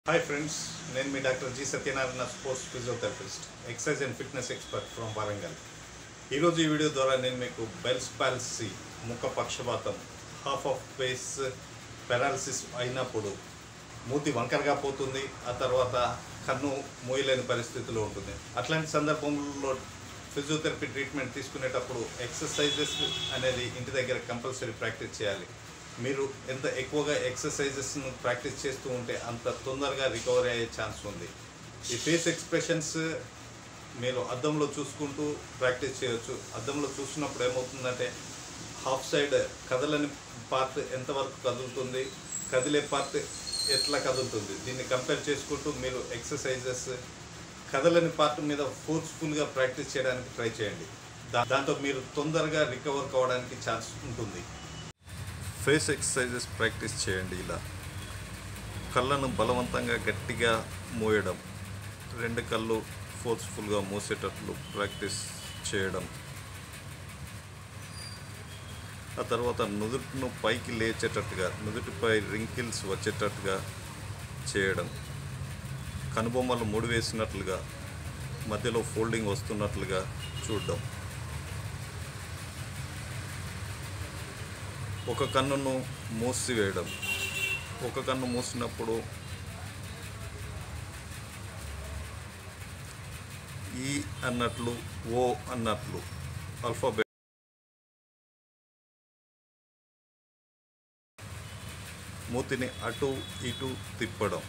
hi friends నేను మీ doctor G Satyanarayana sports physiotherapist exercise and fitness expert from Warangal ఈరోజు ఈ వీడియో ద్వారా నేను మీకు బెల్స్ పాలసీ ముఖ పక్షపాతం హాఫ్ ఆఫ్ ఫేస్ పెరాలసిస్ అయినప్పుడు మూతి వంకరగా పోతుంది ఆ తర్వాత కన్ను మూయలేని పరిస్థితిలో ఉంటుంది అట్లాంటి సందర్భంలో ఫిజియోథెరపీ ట్రీట్మెంట్ తీసుకునేటప్పుడు ఎక్సర్సైజెస్ అనేది ఇంటి దగ్గర కంపల్సరీ ప్రాక్టీస్ చేయాలి మీరు ఎంత ఎక్కువగా ఎక్సర్సైజెస్ను ప్రాక్టీస్ చేస్తూ ఉంటే అంత తొందరగా రికవరీ అయ్యే ఛాన్స్ ఉంది ఈ ఫేస్ ఎక్స్ప్రెషన్స్ మీరు అద్దంలో చూసుకుంటూ ప్రాక్టీస్ చేయొచ్చు అద్దంలో చూసినప్పుడు ఏమవుతుందంటే హాఫ్ సైడ్ కదలని పార్ట్ ఎంతవరకు కదులుతుంది కదిలే పార్ట్ ఎట్లా కదులుతుంది దీన్ని కంపేర్ చేసుకుంటూ మీరు ఎక్సర్సైజెస్ కదలని పార్ట్ మీద ఫోర్స్ఫుల్గా ప్రాక్టీస్ చేయడానికి ట్రై చేయండి దా దాంతో మీరు తొందరగా రికవర్ కావడానికి ఛాన్స్ ఉంటుంది ఫేస్ ఎక్సర్సైజెస్ ప్రాక్టీస్ చేయండి ఇలా కళ్ళను బలవంతంగా గట్టిగా మూయడం రెండు కళ్ళు ఫోర్స్ఫుల్గా మూసేటట్లు ప్రాక్టీస్ చేయడం ఆ తర్వాత నుదుటిను పైకి లేచేటట్టుగా నుదుటిపై రింకిల్స్ వచ్చేటట్టుగా చేయడం కనుబొమ్మలు ముడి వేసినట్లుగా మధ్యలో ఫోల్డింగ్ వస్తున్నట్లుగా చూడడం ఒక కన్నును మూసివేయడం ఒక కన్ను మూసినప్పుడు ఈ అన్నట్లు ఓ అన్నట్లు ఆల్ఫాబెట్ మూతిని అటు ఇటు తిప్పడం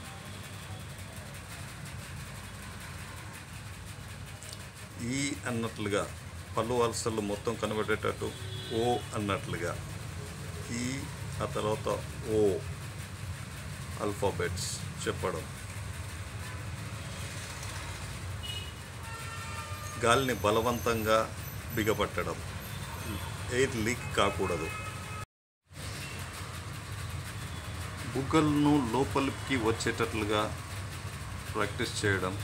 ఈ అన్నట్లుగా పళ్ళు వరుసలు మొత్తం కనబడేటట్టు ఓ అన్నట్లుగా ఈ ఆ తర్వాత ఓ ఆల్ఫాబెట్స్ చెప్పడం గాలిని బలవంతంగా బిగపట్టడం ఎయిర్ లీక్ కాకూడదు బుగ్గలను లోపలికి వచ్చేటట్లుగా ప్రాక్టీస్ చేయడం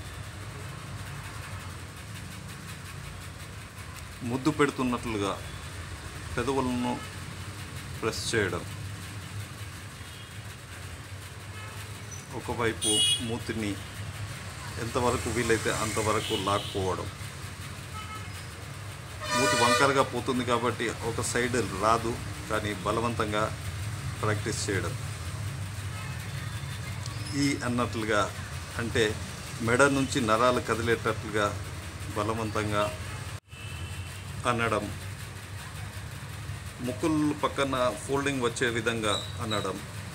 ముద్దు పెడుతున్నట్లుగా పెదవులను ప్రెస్ చేయడం ఒకవైపు మూతిని ఎంతవరకు వీలైతే అంతవరకు లాక్కోవడం మూతి వంకరగా పోతుంది కాబట్టి ఒక సైడ్ రాదు కానీ బలవంతంగా ప్రాక్టీస్ చేయడం ఈ అన్నట్లుగా అంటే మెడ నుంచి నరాలు కదిలేటట్లుగా బలవంతంగా అనడం ముక్కులు పక్కన ఫోల్డింగ్ వచ్చే విధంగా అనడం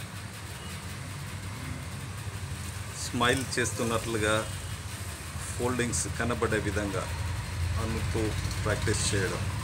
స్మైల్ చేస్తున్నట్లుగా ఫోల్డింగ్స్ కనబడే విధంగా అనుతూ ప్రాక్టీస్ చేయడం